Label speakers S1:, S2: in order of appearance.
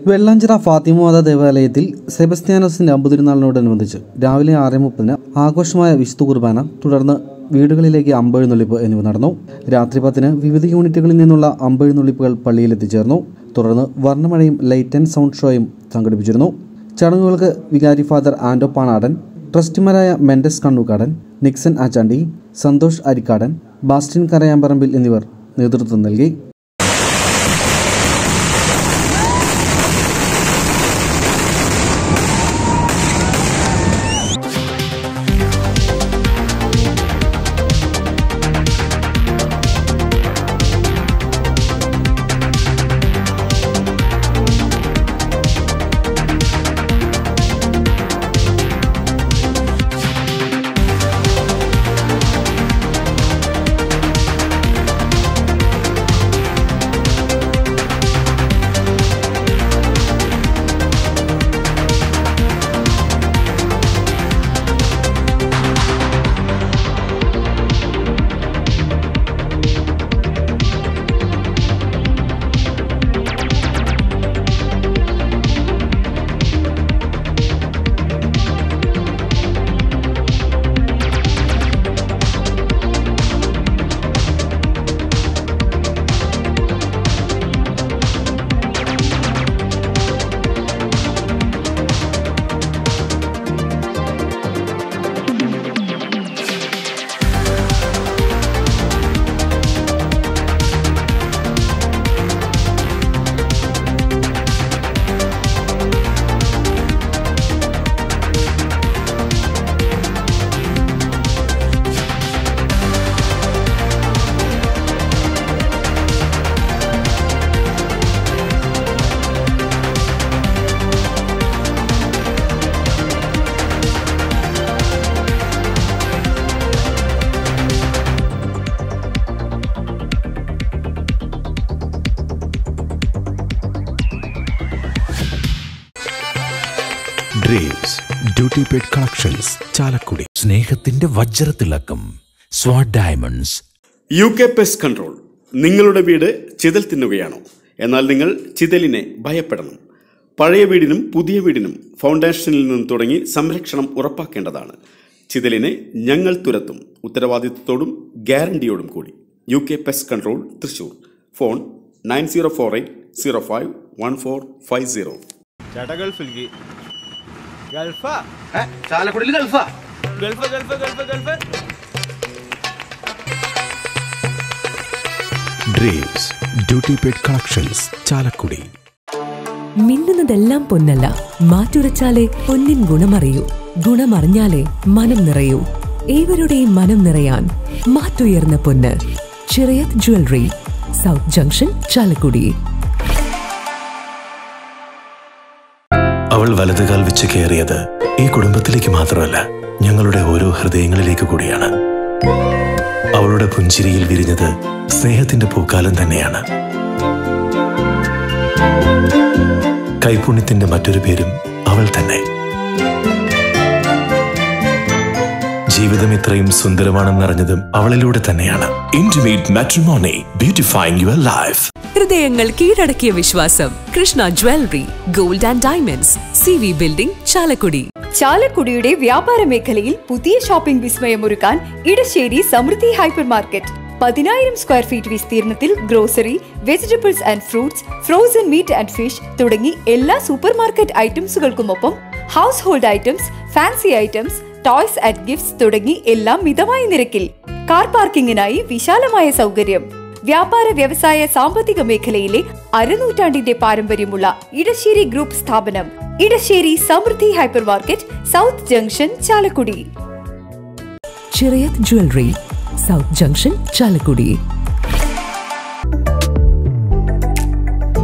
S1: വെള്ളാഞ്ചിറ ഫാത്തിമമാത ദേവാലയത്തിൽ സെബസ്ത്യാനോസിന്റെ അമ്പതിരുന്നാളിനോടനുബന്ധിച്ച് രാവിലെ ആറ് മുപ്പതിന് ആഘോഷമായ വിശുദ്ധ കുർബാന തുടർന്ന് വീടുകളിലേക്ക് അമ്പെഴുന്നള്ളിപ്പ് എന്നിവ നടന്നു രാത്രി പത്തിന് വിവിധ യൂണിറ്റുകളിൽ നിന്നുള്ള അമ്പെഴുന്നള്ളിപ്പുകൾ പള്ളിയിൽ എത്തിച്ചേർന്നു തുടർന്ന് വർണ്ണമഴയും ലൈറ്റ് ആൻഡ് സൗണ്ട് ഷോയും സംഘടിപ്പിച്ചിരുന്നു ചടങ്ങുകൾക്ക് വികാരി ഫാദർ ആൻഡോ പാണാടൻ ട്രസ്റ്റിമാരായ മെൻഡസ് കണ്ണൂക്കാടൻ നിക്സൺ ആച്ചാണ്ടി സന്തോഷ് അരിക്കാടൻ ബാസ്റ്റിൻ കരയാമ്പറമ്പിൽ എന്നിവർ നേതൃത്വം നൽകി
S2: dreams duty paid collections Chalakudy സ്നേഹത്തിന്റെ വജ്രത്തിളക്കം Swad diamonds
S3: U K pest control നിങ്ങളുടെ വീട് ചിതൽ തിന്നുകയാണോ എന്നാൽ നിങ്ങൾ ചിതലിനെ ഭയപ്പെടണം പഴയ വീടിനും പുതിയ വീടിനും ഫൗണ്ടേഷനിൽ നിന്നും തുടങ്ങി സംരക്ഷണം ഉറപ്പാക്കേണ്ടതാണ് ചിതലിനെ ഞങ്ങൾ തുരത്തും ഉത്തരവാദിത്വത്തോടും ഗ്യാരണ്ടിയോടും കൂടി U K pest control Thrissur phone nine zero four eight zero five one four five zero
S4: ചേട്ടാ ഗൾഫിലേക്ക് ഗൾഫാ
S5: ചാലക്കുടിയിൽ ഗൾഫാ
S4: gulf gulf gulf gulf
S2: dreams duty paid collections Chalakudy
S6: മിന്നുന്നതെല്ലാം പൊന്നല്ല മാറ്റുരച്ചാലേ പൊന്നിൻ ഗുണമറിയൂ ഗുണമറിഞ്ഞാലേ മനം നിറയൂ ഏവരുടെയും മനം നിറയാൻ മാറ്റുയർന്ന പൊന്ന് Chirayath jewellery south junction Chalakudy
S7: അവൾ വലതുകാൽ വെച്ച് കയറിയത് ഈ കുടുംബത്തിലേക്ക് മാത്രമല്ല ഞങ്ങളുടെ ഓരോ ഹൃദയങ്ങളിലേക്ക് കൂടിയാണ് അവളുടെ പുഞ്ചിരിയിൽ വിരിഞ്ഞത് സ്നേഹത്തിന്റെ പൂക്കാലം തന്നെയാണ് കൈപുണ്യത്തിന്റെ മറ്റൊരു പേരും അവൾ തന്നെ ജീവിതം ഇത്രയും സുന്ദരമാണെന്നറിഞ്ഞതും അവളിലൂടെ തന്നെയാണ് intimate matrimony beautifying your life
S6: ഹൃദയങ്ങൾ കീഴടക്കിയ വിശ്വാസം Krishna jewellery gold and diamonds C V building Chalakudy
S8: ചാലക്കുടിയുടെ വ്യാപാര മേഖലയിൽ പുതിയ ഷോപ്പിംഗ് വിസ്മയമൊരുക്കാൻ ഇടശ്ശേരി സമൃദ്ധി ഹൈപ്പർ മാർക്കറ്റ് പതിനായിരം സ്ക്വയർ ഫീറ്റ് വിസ്തീർണത്തിൽ grocery vegetables and fruits frozen meat and fish തുടങ്ങി എല്ലാ സൂപ്പർ മാർക്കറ്റ് ഐറ്റംസുകൾക്കുമൊപ്പം household items fancy items toys and gifts തുടങ്ങി എല്ലാം മിതമായ നിരക്കിൽ കാർ പാർക്കിങ്ങിനായി വിശാലമായ സൗകര്യം വ്യാപാര വ്യവസായ സാമ്പത്തിക മേഖലയിലെ അരനൂറ്റാണ്ടിന്റെ പാരമ്പര്യമുള്ള ഇടശ്ശേരി ഗ്രൂപ്പ് സ്ഥാപനം Edassery Samruddhi hypermarket south junction Chalakudy
S6: Chirayath jewellery south junction Chalakudy